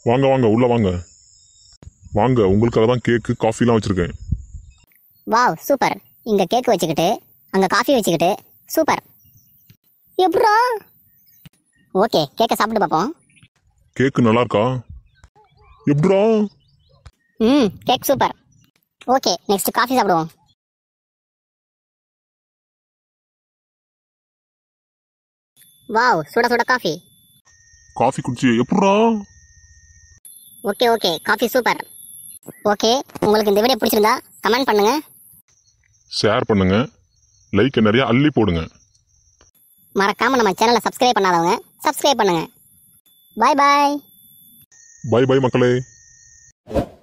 வாங்க வாங்க உள்ள வாங்க வாங்க உங்களுக்காக தான் கேக்கு காஃபிலாம் வச்சிருக்கேன் வாவ் சூப்பர் இங்க கேக் வச்சுக்கிட்டு அங்க காஃபி வச்சுக்கிட்டு சூப்பர் எப்படா ஓகே கேக்கை சாப்பிட்டு பார்ப்போம் கேக்கு நல்லா இருக்கா எப்படிடா ம் cake super okay next coffee சாப்பிடுவோம் வாவ் சுட சுட காஃபி காஃபி குடிச்சு எப்படிடா okay okay coffee super okay உங்களுக்கு இந்த வீடியோ பிடிச்சிருந்தா கமெண்ட் பண்ணுங்க ஷேர் பண்ணுங்க லைக்கை நிறைய அள்ளி போடுங்க மறக்காம நம்ம சேனலை சப்ஸ்கிரைப் பண்ணாதவங்க சப்ஸ்கிரைப் பண்ணுங்க பாய் பாய் பை பை மக்களே